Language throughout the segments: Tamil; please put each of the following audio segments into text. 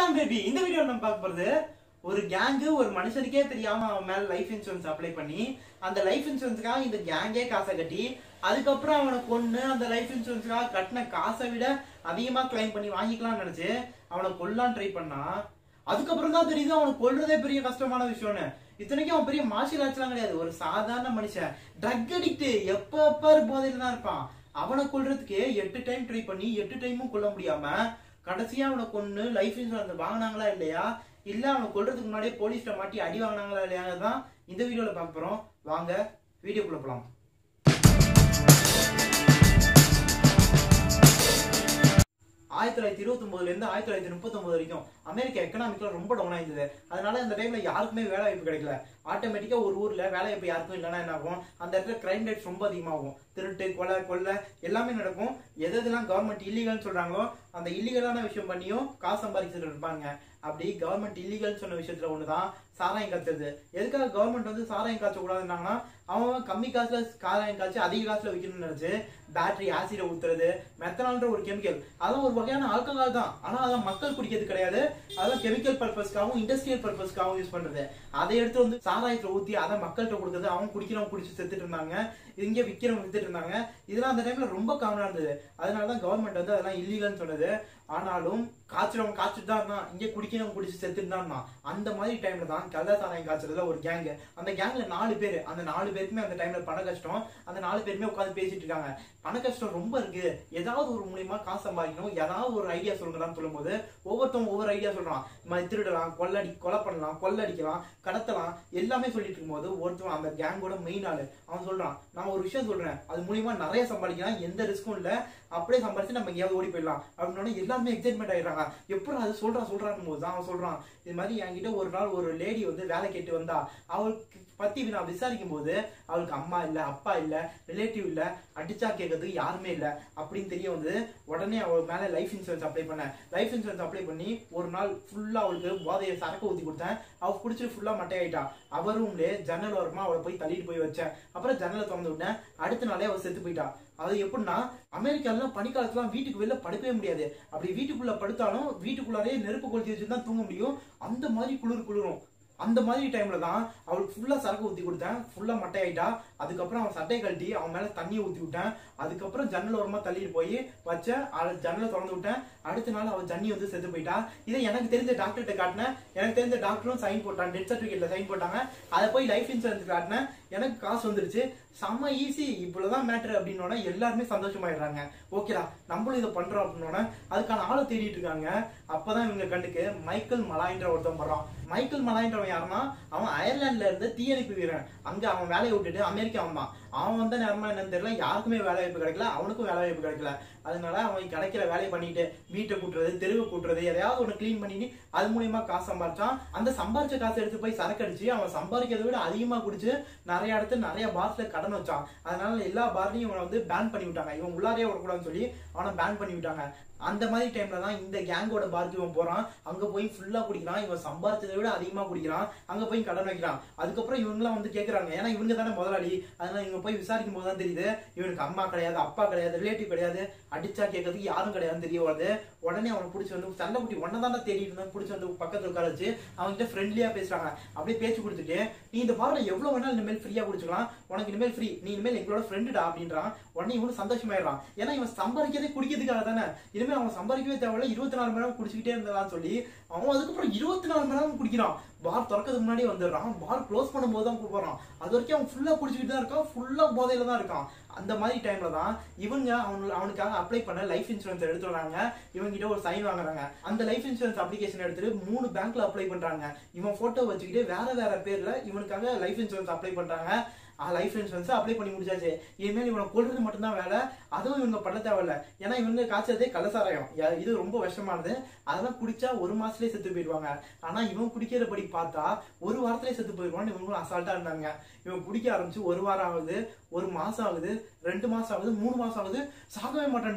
வணக்கம் பேபி இந்த வீடியோ நம்ம பார்க்க போறது ஒரு கேங்கு ஒரு மனுஷனுக்கே தெரியாம அவன் மேல லைஃப் இன்சூரன்ஸ் அப்ளை பண்ணி அந்த லைஃப் இன்சூரன்ஸ்க்காக இந்த கேங்கே காசை கட்டி அதுக்கப்புறம் அவனை கொன்னு அந்த லைஃப் இன்சூரன்ஸ்க்காக கட்டின காசை விட அதிகமா கிளைம் பண்ணி வாங்கிக்கலாம்னு நினைச்சு அவனை கொல்லான்னு ட்ரை பண்ணா அதுக்கப்புறம் தான் தெரியுது அவனை கொல்றதே பெரிய கஷ்டமான விஷயம்னு இத்தனைக்கும் அவன் பெரிய மார்ஷியல் ஆர்ட்ஸ்லாம் கிடையாது ஒரு சாதாரண மனுஷன் ட்ரக் அடிக்ட் எப்ப எப்ப போதையில தான் இருப்பான் அவனை கொல்றதுக்கு எட்டு டைம் ட்ரை பண்ணி எட்டு டைமும் கொல்ல முடியாம கடைசியா அவனை கொன்னு லைஃப் இன்சூரன்ஸ் வாங்கினாங்களா இல்லையா இல்ல அவனை கொல்றதுக்கு முன்னாடியே போலீஸ்ல மாட்டி அடி வாங்கினாங்களா இல்லையான்னு தான் இந்த வீடியோல பார்க்க போறோம் வாங்க வீடியோக்குள்ள போலாம் ஆயிரத்தி தொள்ளாயிரத்தி இருபத்தி ஒன்பதுல இருந்து ஆயிரத்தி தொள்ளாயிரத்தி முப்பத்தி வரைக்கும் அமெரிக்கா எக்கனாமிக்ல ரொம்ப டவுன் ஆயிருந்தது அதனால அந்த டைம்ல யாருக்குமே வேலை வாய்ப்பு கிடைக்கல ஆட்டோமேட்டிக்கா ஒரு ஊர்ல வேலை வாய்ப்பு யாருக்கும் இல்லைன்னா என்ன ஆகும் அந்த இடத்துல கிரைம் ரேட் ரொம்ப அதிகமாகும் திருட்டு கொலை கொள்ளை எல்லாமே நடக்கும் எது எதெல்லாம் கவர்மெண்ட் இல்லீகல்னு சொல்றாங்களோ அந்த இல்லீகலான விஷயம் பண்ணியும் காசு சம்பாதிச்சுட்டு இருப்பாங்க அப்படி கவர்மெண்ட் இல்லீகல் சொன்ன விஷயத்துல ஒண்ணுதான் சாராயம் காய்ச்சது எதுக்காக கவர்மெண்ட் வந்து சாராயம் காய்ச்ச கூடாதுன்னாங்கன்னா அவன் கம்மி காசுல சாராயம் காய்ச்சி அதிக காசுல விற்கணும்னு நினைச்சு பேட்டரி ஆசிட ஊத்துறது மெத்தனால்ன்ற ஒரு கெமிக்கல் அதெல்லாம் ஒரு வகையான ஆல்கஹால் தான் ஆனா அதான் மக்கள் குடிக்கிறது கிடையாது அதெல்லாம் கெமிக்கல் பர்பஸ்க்காகவும் இண்டஸ்ட்ரியல் பர்பஸ்க்காகவும் யூஸ் பண்றது அதை எடுத்து வந்து சாராயத்துல ஊத்தி அதை மக்கள்கிட்ட கொடுக்குறது அவங்க குடிக்கிறவங்க குடிச்சு செத்துட்டு இருந்தாங்க இங்க விக்கிறவங்க வித்துட்டு இருந்தாங்க இதெல்லாம் அந்த டைம்ல ரொம்ப காமனா இருந்தது அதனாலதான் கவர்மெண்ட் வந்து அதெல்லாம் இல்லீகல்னு சொன்னது ஆனாலும் காய்ச்சறவங்க காய்ச்சிட்டு தான் இருந்தான் இங்க குடிக்கிறவங்க குடிச்சு செத்துட்டு தான் இருந்தான் அந்த மாதிரி டைம்ல தான் கள்ள சாராயம் காய்ச்சறதுல ஒரு கேங் அந்த கேங்ல நாலு பேர் அந்த நாலு பேருக்குமே அந்த டைம்ல பண கஷ்டம் அந்த நாலு பேருமே உட்காந்து பேசிட்டு இருக்காங்க பண கஷ்டம் ரொம்ப இருக்கு ஏதாவது ஒரு மூலியமா காசு சம்பாதிக்கணும் ஏதாவது ஒரு ஐடியா சொல்லுங்கன்னு சொல்லும்போது ஒவ்வொருத்தவங்க ஒவ்வொரு ஐடியா சொல்றான் இந்த மாதிரி திருடலாம் கொள்ளடி கொலை பண்ணலாம் கொள்ளடிக்கலாம் கடத்தலாம் எல்லாமே சொல்லிட்டு இருக்கும்போது ஒருத்தவன் அந்த கேங்கோட மெயின் ஆளு அவன் சொல்றான் நான் ஒரு விஷயம் சொல்றேன் அது மூலியமா நிறைய சம்பாதிக்கலாம் எந்த ரிஸ்க்கும் இல்ல அப்படியே சம்பாதிச்சு நம்ம எங்கேயாவது ஓடி போயிடலாம் அப்படின்னு எல்லாருமே எக்ஸைட்மெண்ட் ஆயிடுறாங்க எப்படி அது சொல்றான் சொல்றான் போது தான் அவன் சொல்றான் இது மாதிரி என்கிட்ட ஒரு நாள் ஒரு லேடி வந்து வேலை கேட்டு வந்தா அவளுக்கு பத்தி நான் விசாரிக்கும் போது அவளுக்கு அம்மா இல்ல அப்பா இல்ல ரிலேட்டிவ் இல்ல அடிச்சா கேட்கறதுக்கு யாருமே இல்ல அப்படின்னு தெரிய வந்து உடனே அவள் மேல லைஃப் இன்சூரன்ஸ் அப்ளை பண்ணேன் லைஃப் இன்சூரன்ஸ் அப்ளை பண்ணி ஒரு நாள் ஃபுல்லா அவளுக்கு போதையை சரக்கு ஊத்தி கொடுத்தேன் அவ குடிச்சிட்டு ஃபுல்லா மட்டையாயிட்டா அவ ரூம்ல ஜன்னல் ஓரமா அவளை போய் தள்ளிட்டு போய் வச்சேன் அப்புறம் ஜன்னலை திறந்து விட்டேன் அடுத்த நாளே அவள் செத்து போயிட்டா அது எப்படின்னா அமெரிக்கால பனிக்காலத்துல வீட்டுக்கு வெளில படுக்கவே முடியாது அப்படி வீட்டுக்குள்ள படுத்தாலும் வீட்டுக்குள்ளாரே நெருப்பு கொளுத்தி வச்சு தான் தூங்க முடியும் அந்த மாதிரி குளிர் குளிரும் அந்த மாதிரி டைம்ல தான் அவளுக்கு ஃபுல்லா சரக்கு ஊத்தி கொடுத்தேன் ஃபுல்லா மட்டை ஆயிட்டா அதுக்கப்புறம் அவன் சட்டையை கழட்டி அவன் மேல தண்ணியை ஊத்தி விட்டேன் அதுக்கப்புறம் ஜன்னல் ஓரமா தள்ளிட்டு போய் வச்சேன் அவள் ஜன்னலை திறந்து விட்டேன் அடுத்த நாள் அவள் ஜன்னி வந்து செத்து போயிட்டா இதை எனக்கு தெரிஞ்ச டாக்டர்கிட்ட காட்டினேன் எனக்கு தெரிஞ்ச டாக்டரும் சைன் போட்டான் டெத் சர்டிபிகேட்ல சைன் போட்டாங்க அதை போய் லைஃப் இன்சூரன்ஸ் காட்டினேன் எனக்கு காசு வந்துருச்சு செம்ம ஈஸி இவ்வளவுதான் மேட்ரு அப்படின்னோட எல்லாருமே சந்தோஷமாயிடுறாங்க ஓகேடா நம்மளும் இதை பண்றோம் அப்படின்னோட அதுக்கான ஆளை தேடிட்டு இருக்காங்க அப்பதான் இவங்க கண்டுக்கு மைக்கேல் மலாயின்ற ஒருத்தன் போடுறான் மைக்கேல் மலாயின்றவன் யாருன்னா அவன் அயர்லாந்துல இருந்து தீயணைப்பு வீரன் அங்க அவன் வேலையை விட்டுட்டு அமெரிக்கா வந்தான் அவன் வந்த நேரமா என்னன்னு தெரியல யாருக்குமே வேலை வாய்ப்பு கிடைக்கல அவனுக்கும் வேலை வாய்ப்பு கிடைக்கல அதனால அவன் கிடைக்கிற வேலையை பண்ணிட்டு வீட்டை கூட்டுறது தெருவை கூட்டுறது எதையாவது ஒண்ணு கிளீன் பண்ணி அது மூலியமா காசு சம்பாரிச்சான் அந்த சம்பாரிச்ச காசு எடுத்து போய் சரக்கு அடிச்சு அவன் சம்பாதிக்கிறத விட அதிகமா குடிச்சு நிறைய இடத்துல நிறைய பார்ஸ்ல கடன் வச்சான் அதனால எல்லா பார்லையும் இவனை வந்து பேன் பண்ணி விட்டாங்க இவன் உள்ளாரே விடக்கூடாதுன்னு சொல்லி அவனை பேன் பண்ணி விட்டாங்க அந்த மாதிரி டைம்ல தான் இந்த கேங்கோட பார்க்கு இவன் போறான் அங்க போய் ஃபுல்லா குடிக்கிறான் இவன் சம்பாரிச்சதை விட அதிகமா குடிக்கிறான் அங்க போய் கடன் வைக்கிறான் அதுக்கப்புறம் இவங்கெல்லாம் வந்து கேக்குறாங்க ஏன்னா இவங்க தானே முதலாளி அதனால இவங்க போய் விசாரிக்கும் போது தான் தெரியுது இவனுக்கு அம்மா கிடையாது அப்பா கிடையாது ரிலேட்டிவ் கிடையாது அடிச்சா கேட்கறதுக்கு யாரும் கிடையாதுன்னு தெரிய வருது உடனே அவனை பிடிச்சி வந்து சண்டை குட்டி ஒன்ன தானே தேடிட்டு இருந்தான் பிடிச்சி வந்து பக்கத்துல உட்கார வச்சு அவன்கிட்ட ஃப்ரெண்ட்லியா பேசுறாங்க அப்படியே பேச்சு கொடுத்துட்டு நீ இந்த பாட்டில் எவ்வளவு வேணாலும் இனிமேல் ஃப்ரீயா குடிச்சுக்கலாம் உனக்கு இனிமேல் ஃப்ரீ நீ இனிமேல் எங்களோட ஃப்ரெண்டுடா அப்படின்றான் உடனே இவனு சந்தோஷமாயிடுறான் ஏன்னா இவன் சம்பாதிக்கிறதே குடிக்கிறதுக்காக தானே இனிமேல் அவன் சம்பாதிக்கவே தேவையில்ல இருபத்தி நாலு மணி நேரம் குடிச்சுக்கிட்டே இருந்தான்னு சொல்லி அவன் அதுக்கப்புறம் இருபத்தி நாலு மணி நேரம் குடிக்கிறான் பார் திறக்கிறதுக்கு முன்னாடி வந்துடுறான் பார் க்ளோஸ் பண்ணும்போது தான் போறான் அது வரைக்கும் அவன் ஃபுல்லா குடிச்சுக்கிட்டு தான் இருக்கான் ஃபுல்லா போதையில தான் இருக்கான் அந்த மாதிரி டைம்ல தான் இவங்க அவன் அவனுக்காக அப்ளை பண்ண லைஃப் இன்சூரன்ஸ் எடுத்து வராங்க இவங்க கிட்ட ஒரு சைன் வாங்குறாங்க அந்த லைஃப் இன்சூரன்ஸ் அப்ளிகேஷன் எடுத்துட்டு மூணு பேங்க்ல அப்ளை பண்றாங்க இவன் போட்டோ வச்சுக்கிட்டு வேற வேற பேர்ல இவனுக்காக லைஃப் இன்சூரன்ஸ் அப்ளை பண்றாங்க லைஃப் இன்சூரன்ஸ் அப்ளை பண்ணி முடிச்சாச்சு இனிமேல் இவனை கொள்றது மட்டும்தான் வேலை அதுவும் இவங்க பண்ண தேவையில்ல ஏன்னா இவங்க காய்ச்சதே கள்ளசாராயம் யா- இது ரொம்ப விஷமானது அதெல்லாம் குடிச்சா ஒரு மாசத்துலயே செத்து போயிடுவாங்க ஆனா இவன் குடிக்கிறபடி பார்த்தா ஒரு வாரத்திலே செத்து போயிடுவான்னு இவங்களும் அசால்ட்டா இருந்தாங்க இவன் குடிக்க ஆரம்பிச்சு ஒரு வாரம் ஆகுது ஒரு மாசம் ஆகுது ரெண்டு மாசம் ஆகுது மூணு மாசம் ஆகுது சாகவே மாட்டேன்ட்டான்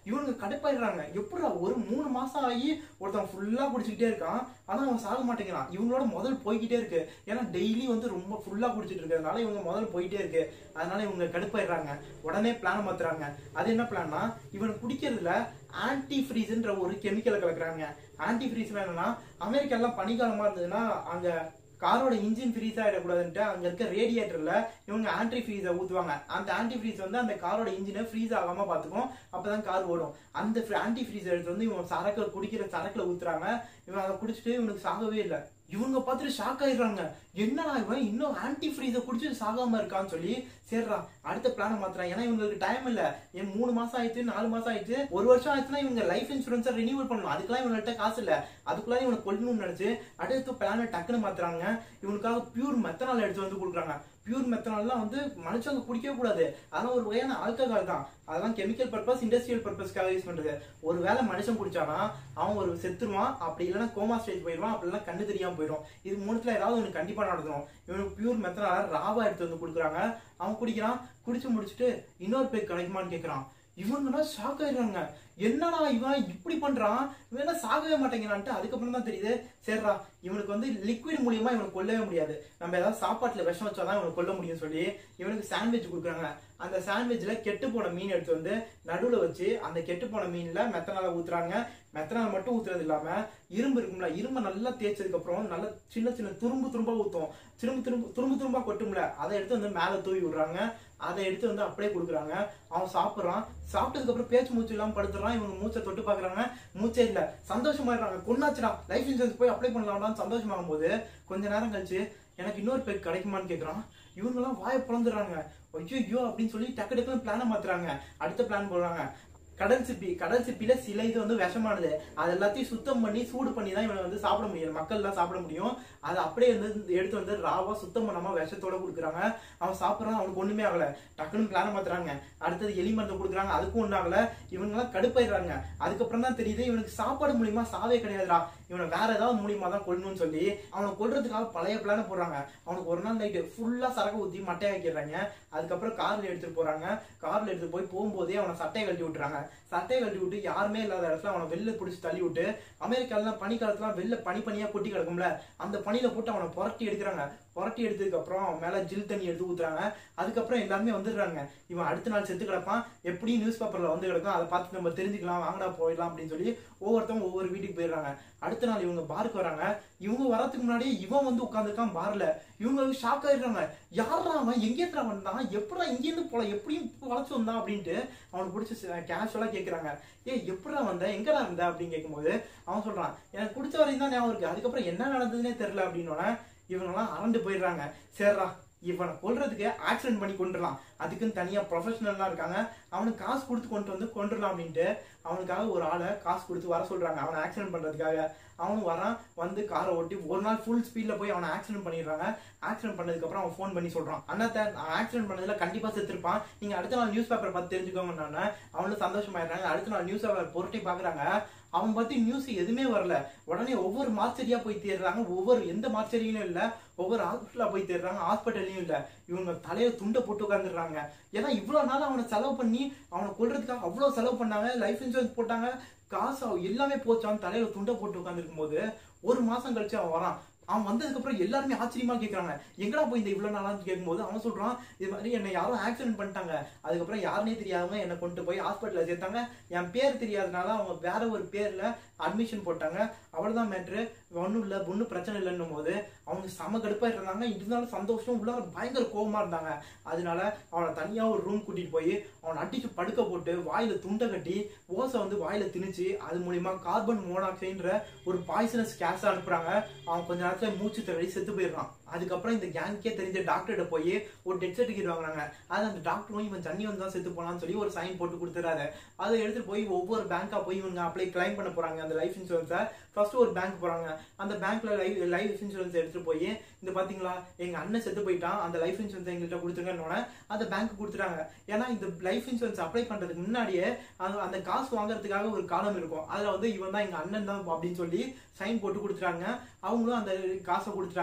இவனுங்க கடுப்பாயிடுறாங்க எப்படிடா ஒரு மூணு மாசம் ஆகி ஒருத்தன் ஃபுல்லா குடிச்சுக்கிட்டே இருக்கான் ஆனா அவன் சாக மாட்டேங்கிறான் இவங்களோட முதல் போய்கிட்டே இருக்கு ஏன்னா டெய்லி வந்து ரொம்ப ஃபுல்லா குடிச்சிட்டு இருக்கிறதுனால இவங்க முதல் போயிட்டே இருக்கு அதனால இவங்க கடுப்பாயிடுறாங்க உடனே பிளான் மாத்துறாங்க அது என்ன பிளான்னா இவன் குடிக்கிறதுல ஆன்டி ஃப்ரீஸ்ன்ற ஒரு கெமிக்கலை கலக்குறாங்க ஆன்டி ஃப்ரீஸ் என்னன்னா அமெரிக்காலாம் பனிக்காலமா இருந்ததுன்னா அங்க காரோட இன்ஜின் ஃப்ரீஸ் ஆகிடக்கூடாதுன்ட்டு அங்க இருக்க ரேடியேட்டர்ல இவங்க ஆன்டி ஃப்ரீஸை ஊத்துவாங்க அந்த ஆன்டி ஃப்ரீஸ் வந்து அந்த காரோட இன்ஜினை ஃப்ரீஸ் ஆகாம பாத்துக்கும் அப்பதான் கார் ஓடும் அந்த ஆன்டி ஃப்ரீஸ் எடுத்து வந்து இவன் சரக்கு குடிக்கிற சரக்குல ஊத்துறாங்க இவன் அதை குடிச்சிட்டு இவனுக்கு சாகவே இல்லை இவங்க பார்த்துட்டு ஷாக் ஆயிடுறாங்க என்னடா இவன் இன்னும் ஆன்டி ஃப்ரீஸை குடிச்சு சாகாம இருக்கான்னு சொல்லி சரிடா அடுத்த பிளான மாத்துறான் ஏன்னா இவங்களுக்கு டைம் இல்ல என் மூணு மாசம் ஆயிடுச்சு நாலு மாசம் ஆயிடுச்சு ஒரு வருஷம் ஆயிடுச்சுன்னா இவங்க லைஃப் இன்சூரன்ஸை ரினியூவல் பண்ணணும் அதுக்கெல்லாம் இவங்கள்ட்ட காசு இல்ல அதுக்குள்ள இவனை கொல்லணும்னு நினைச்சு அடுத்த பிளான டக்குன்னு மாத்துறாங்க இவனுக்காக பியூர் மெத்தனால் எடுத்து வந்து கொடுக்குறாங்க பியூர் மெத்தனால்லாம் வந்து மனுஷங்க குடிக்கவே கூடாது அதெல்லாம் ஒரு வகையான ஆல்கஹால் தான் அதெல்லாம் கெமிக்கல் பர்பஸ் இண்டஸ்ட்ரியல் பர்பஸ்க்காக யூஸ் பண்றது ஒருவேளை மனுஷன் குடிச்சானா அவன் ஒரு செத்துருவான் அப்படி இல்லைன்னா கோமா ஸ்டேஜ் போயிடுவான் அப்படிலாம் கண்ணு தெரியாம போயிடும் இது மூணுத்துல ஏதாவது ஒன்று கண்டிப்பா நடந்துடும் இவனுக்கு பியூர் மெத்தனால ராவா எடுத்து வந்து கொடுக்குறாங்க அவன் குடிக்கிறான் குடிச்சு முடிச்சுட்டு இன்னொரு பேர் கிடைக்குமான்னு கேட்கறான் இவங்கன்னா ஷாக் ஆயிடுறாங்க என்னடா இவன் இப்படி பண்றான் இவன் சாகவே மாட்டேங்கிறான்ட்டு அதுக்கப்புறம் தான் தெரியுது சரிடா இவனுக்கு வந்து லிக்விட் மூலியமா இவனுக்கு கொல்லவே முடியாது நம்ம ஏதாவது சாப்பாட்டுல விஷம் வச்சாதான் இவனுக்கு கொல்ல முடியும் சொல்லி இவனுக்கு சாண்ட்விச் கொடுக்குறாங்க அந்த சாண்ட்விச்ல கெட்டு போன மீன் எடுத்து வந்து நடுவுல வச்சு அந்த கெட்டு போன மீன்ல மெத்தனால ஊத்துறாங்க மெத்தனால் மட்டும் ஊத்துறது இல்லாம இரும்பு இருக்கும்ல இரும்பை நல்லா தேய்ச்சதுக்கு அப்புறம் நல்லா சின்ன சின்ன துரும்பு துரும்பா ஊத்தும் திரும்ப திரும்ப துரும்பு துரும்பா கொட்டும்ல அதை எடுத்து வந்து மேல தூவி விடுறாங்க அதை எடுத்து வந்து அப்படியே கொடுக்குறாங்க அவன் சாப்பிடுறான் சாப்பிட்டதுக்கு அப்புறம் பேச்சு மூச்சு இல்லாம படுத்துறான் இவங்க மூச்சை தொட்டு பாக்குறாங்க மூச்சே இல்ல சந்தோஷமாயிடுறாங்க கொண்டாச்சுடா லைஃப் இன்சூரன்ஸ் போய் அப்ளை பண்ணலாம்டான்னு சந்தோஷமாகும் போது கொஞ்ச நேரம் கழிச்சு எனக்கு இன்னொரு பேர் கிடைக்குமான்னு கேக்குறான் இவங்க எல்லாம் வாயை பிளந்துடுறாங்க ஐயோ அப்படின்னு சொல்லி டக்கு டக்குன்னு பிளான மாத்துறாங்க அடுத்த பிளான் போடுறாங்க கடல் சிப்பி கடல் சிப்பில சில இது வந்து விஷமானது அது எல்லாத்தையும் சுத்தம் பண்ணி சூடு பண்ணி தான் இவனை வந்து சாப்பிட முடியும் மக்கள் எல்லாம் சாப்பிட முடியும் அதை அப்படியே வந்து எடுத்து வந்து ராவா சுத்தம் பண்ணாம விஷத்தோட கொடுக்குறாங்க அவன் சாப்பிட்றான் அவனுக்கு ஒண்ணுமே ஆகல டக்குன்னு பிளான மாத்துறாங்க அடுத்தது எலி மருந்து கொடுக்குறாங்க அதுக்கும் ஒன்றும் ஆகல இவங்க எல்லாம் கடுப்பாயிடுறாங்க அதுக்கப்புறம் தான் தெரியுது இவனுக்கு சாப்பாடு மூலியமா சாவே கிடையாதுடா இவனை வேற ஏதாவது மூலியமா தான் கொல்லணும்னு சொல்லி அவனை கொல்றதுக்காக பழைய பிளான போடுறாங்க அவனுக்கு ஒரு நாள் நைட்டு ஃபுல்லா சரக்கு ஊத்தி மட்டையாக்கிடுறாங்க அதுக்கப்புறம் கார்ல எடுத்துட்டு போறாங்க கார்ல எடுத்துட்டு போய் போகும்போதே அவனை சட்டையை கழட்டி விட்டுறாங்க சட்டையை கழட்டி விட்டு யாருமே இல்லாத இடத்துல அவனை வெளில பிடிச்சி தள்ளி விட்டு அமெரிக்காலாம் பனிக்காலத்துல வெளில பனி பனியா கொட்டி கிடக்கும்ல அந்த பனியில போட்டு அவனை புரட்டி எடுக்கிறாங்க புரட்டி எடுத்ததுக்கு அப்புறம் அவன் மேல ஜில் தண்ணி எடுத்து ஊத்துறாங்க அதுக்கப்புறம் எல்லாருமே வந்துடுறாங்க இவன் அடுத்த நாள் செத்து கிடப்பான் எப்படி நியூஸ் பேப்பர்ல வந்து கிடக்கும் அதை பார்த்து நம்ம தெரிஞ்சுக்கலாம் வாங்கடா போயிடலாம் அப்படின்னு சொல்லி ஒவ்வொருத்தவங்க ஒவ்வொரு வீட்டுக்கு போயிடுறாங்க அடுத்த நாள் இவங்க பாருக்கு வராங்க இவங்க வரதுக்கு முன்னாடி இவன் வந்து உட்காந்துருக்கான் பார்ல இவங்க ஷாக் ஆயிடுறாங்க யாரா அவன் எங்கேருந்து வந்தான் எப்படா இங்கேருந்து போல எப்படியும் வளைச்சு வந்தான் அப்படின்ட்டு அவனுக்கு பிடிச்ச கேஷுவலா கேக்குறாங்க ஏ எப்படா வந்த எங்கடா இருந்த அப்படின்னு கேட்கும்போது அவன் சொல்றான் எனக்கு பிடிச்ச வரையும் தான் ஞாபகம் இருக்கு அதுக்கப்புறம் என்ன நடந்ததுன்னே தெரியல அப்படின்னோட இவங்கெல்லாம் அரண்டு போயிடுறாங்க சரிடா இவனை கொல்றதுக்கு ஆக்சிடென்ட் பண்ணி கொண்டுடலாம் அதுக்குன்னு தனியா ப்ரொஃபஷனல்லாம் இருக்காங்க அவனுக்கு காசு கொடுத்து கொண்டு வந்து கொண்டுடலாம் அப்படின்ட்டு அவனுக்காக ஒரு ஆளை காசு கொடுத்து வர சொல்றாங்க அவனை ஆக்சிடென்ட் பண்றதுக்காக அவனும் வரான் வந்து காரை ஓட்டி ஒரு நாள் ஃபுல் ஸ்பீட்ல போய் அவனை ஆக்சிடென்ட் பண்ணிடுறாங்க ஆக்சிடென்ட் பண்ணதுக்கு அப்புறம் அவன் ஃபோன் பண்ணி சொல்றான் அண்ணாத்த நான் ஆக்சிடென்ட் பண்ணதுல கண்டிப்பா செத்துருப்பான் நீங்க அடுத்த நாள் நியூஸ் பேப்பர் பார்த்து தெரிஞ்சுக்கோங்க அவனும் சந்தோஷமாயிடுறாங்க அடுத்த நாள் நியூஸ் பேப்பர் புரட்டி பாக்குறாங்க அவன் பத்தி நியூஸ் எதுவுமே வரல உடனே ஒவ்வொரு மார்ச்சரியா போய் தேடுறாங்க ஒவ்வொரு எந்த மார்ச்சரியிலும் இல்ல ஒவ்வொரு ஹாஸ்பிட்டலா போய் தேடுறாங்க ஹாஸ்பிட்டல்லையும் இல்ல இவங்க தலையில துண்டை போட்டு உட்காந்துடுறாங்க ஏன்னா இவ்வளவு நாள் அவனை செலவு பண்ணி அவனை கொல்றதுக்காக அவ்வளவு செலவு பண்ணாங்க லைஃப் இன்சூரன்ஸ் போட்டாங்க காசு அவன் எல்லாமே போச்சான் தலையில துண்டை போட்டு உட்காந்துருக்கும் போது ஒரு மாசம் கழிச்சு அவன் வரான் அவன் வந்ததுக்கு அப்புறம் எல்லாருமே ஆச்சரியமா கேக்குறாங்க எங்கடா போய் இந்த இவ்வளவு நாளான்னு கேட்கும்போது அவன் சொல்றான் இது மாதிரி என்னை யாரும் ஆக்சிடென்ட் பண்ணிட்டாங்க அதுக்கப்புறம் யாருனே தெரியாதவங்க என்னை கொண்டு போய் ஹாஸ்பிட்டல்ல சேர்த்தாங்க என் பேர் தெரியாதனால அவங்க வேற ஒரு பேர்ல அட்மிஷன் போட்டாங்க அவ்வளவுதான் மேட்ரு ஒன்றும் இல்லை ஒன்றும் பிரச்சனை இல்லைன்னும் போது அவங்க செம கடுப்பா இருந்தாங்க இருந்தாலும் சந்தோஷம் உள்ளார பயங்கர கோவமா இருந்தாங்க அதனால அவனை தனியா ஒரு ரூம் கூட்டிட்டு போய் அவனை அடிச்சு படுக்க போட்டு வாயில துண்டை கட்டி ஓசை வந்து வாயில திணிச்சு அது மூலியமா கார்பன் மோனாக்சைன்ற ஒரு பாய்சனஸ் கேஸ் அனுப்புறாங்க அவன் கொஞ்ச நேரத்துல மூச்சு தவறி செத்து போயிடுறான் அதுக்கப்புறம் இந்த கேங்க்கே தெரிஞ்ச டாக்டர்கிட்ட போய் ஒரு டெட் சர்டிஃபிகேட் வாங்குறாங்க அது அந்த டாக்டரும் இவன் தண்ணி வந்து தான் செத்து போனான்னு சொல்லி ஒரு சைன் போட்டு கொடுத்துறாரு அதை எடுத்துட்டு போய் ஒவ்வொரு பேங்கா போய் இவங்க அப்ளை கிளைம் பண்ண போறாங்க அந்த லைஃப் இன்சூரன்ஸை ஃபர்ஸ்ட் ஒரு பேங்க் போறாங்க அந்த பேங்க்ல லைஃப் லைஃப் இன்சூரன்ஸ் எடுத்துட்டு போய் இந்த பாத்தீங்களா எங்க அண்ணன் செத்து போயிட்டான் அந்த லைஃப் இன்சூரன்ஸ் எங்கள்கிட்ட கொடுத்துருங்கன்னு அந்த பேங்க் கொடுத்துட்டாங்க ஏன்னா இந்த லைஃப் இன்சூரன்ஸ் அப்ளை பண்றதுக்கு முன்னாடியே அந்த- அந்த காசு வாங்குறதுக்காக ஒரு காலம் இருக்கும் அதுல வந்து இவன் தான் எங்க அண்ணன் தான் அப்படின்னு சொல்லி சைன் போட்டு கொடுத்துட்டாங்க அவங்களும் அந்த காசை கொடுத்துட்டாங்க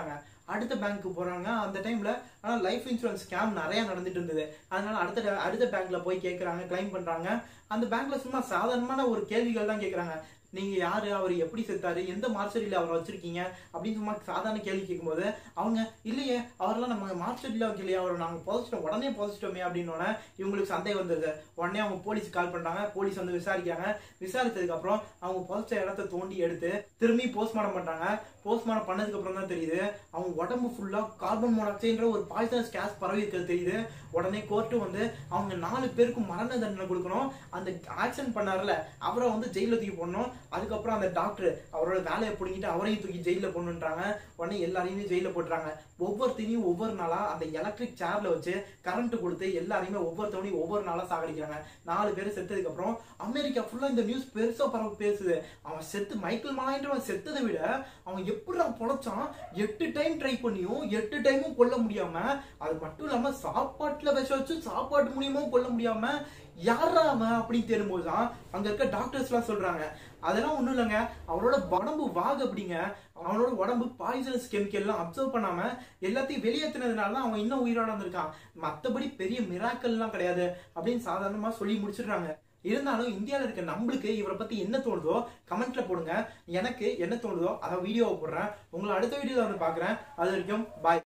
அடுத்த பேங்க்கு போறாங்க அந்த டைம்ல ஆனா லைஃப் இன்சூரன்ஸ் ஸ்கேம் நிறைய நடந்துட்டு இருந்தது அதனால அடுத்த அடுத்த பேங்க்ல போய் கேக்குறாங்க கிளைம் பண்றாங்க அந்த பேங்க்ல சும்மா சாதாரணமான ஒரு கேள்விகள் தான் கேக்குறாங்க நீங்க யாரு அவர் எப்படி செத்தாரு எந்த மார்ச்சரியில அவரை வச்சிருக்கீங்க அப்படின்னு சும்மா சாதாரண கேள்வி கேட்கும்போது அவங்க இல்லையே அவரெல்லாம் நம்ம மார்ச்சரியில வைக்கலையே அவரை நாங்க புதைச்சிட்டோம் உடனே புதைச்சிட்டோமே அப்படின்னு இவங்களுக்கு சந்தேகம் வந்தது உடனே அவங்க போலீஸ் கால் பண்றாங்க போலீஸ் வந்து விசாரிக்கிறாங்க விசாரிச்சதுக்கு அப்புறம் அவங்க புதைச்ச இடத்த தோண்டி எடுத்து திரும்பி போஸ்ட்மார்ட்டம் பண்றாங்க போஸ்ட்மார்ட்டம் பண்ணதுக்கு அப்புறம் தான் தெரியுது அவங்க உடம்பு ஃபுல்லா கார்பன் மோனாக்சைடுன்ற ஒரு பாய்சனஸ் கேஸ் பரவி இருக்கிறது தெரியுது உடனே கோர்ட்டு வந்து அவங்க நாலு பேருக்கும் மரண தண்டனை கொடுக்கணும் அந்த ஆக்சிடென்ட் பண்ணார்ல அவரை வந்து ஜெயில தூக்கி போடணும் அதுக்கப்புறம் அந்த டாக்டர் அவரோட வேலையை பிடிங்கிட்டு அவரையும் தூக்கி ஜெயில போடணுன்றாங்க உடனே எல்லாரையுமே ஜெயில போட்டுறாங்க ஒவ்வொருத்தையும் ஒவ்வொரு நாளா அந்த எலக்ட்ரிக் சேர்ல வச்சு கரண்ட் கொடுத்து எல்லாரையுமே ஒவ்வொருத்தவனையும் ஒவ்வொரு நாளா சாகடிக்கிறாங்க நாலு பேர் செத்ததுக்கு அப்புறம் அமெரிக்கா ஃபுல்லா இந்த நியூஸ் பெருசா பரவ பேசுது அவன் செத்து மைக்கேல் மலாயின்றவன் செத்ததை விட அவன் எப்படி அவன் பொழைச்சான் எட்டு டைம் ட்ரை பண்ணியும் எட்டு டைமும் கொல்ல முடியாம அது மட்டும் இல்லாம சாப்பாட்டுல விஷ வச்சு சாப்பாட்டு மூலியமும் கொல்ல முடியாம யாரா அவன் அப்படின்னு தெரியும்போது தான் அங்க இருக்க டாக்டர்ஸ் எல்லாம் சொல்றாங்க அதெல்லாம் ஒண்ணும் இல்லைங்க அவரோட உடம்பு வாகு அப்படிங்க அவனோட உடம்பு பாய்சனஸ் கெமிக்கல் எல்லாம் அப்சர்வ் பண்ணாம எல்லாத்தையும் வெளியேற்றினதுனால தான் அவன் இன்னும் உயிரோட இருந்திருக்கான் மத்தபடி பெரிய மிராக்கல்லாம் கிடையாது அப்படின்னு சாதாரணமா சொல்லி முடிச்சிடுறாங்க இருந்தாலும் இந்தியாவில் இருக்க நம்மளுக்கு இவரை பத்தி என்ன தோணுதோ கமெண்ட்ல போடுங்க எனக்கு என்ன தோணுதோ அதை வீடியோவை போடுறேன் உங்களை அடுத்த வீடியோவில் வந்து பாக்குறேன் அது வரைக்கும் பாய்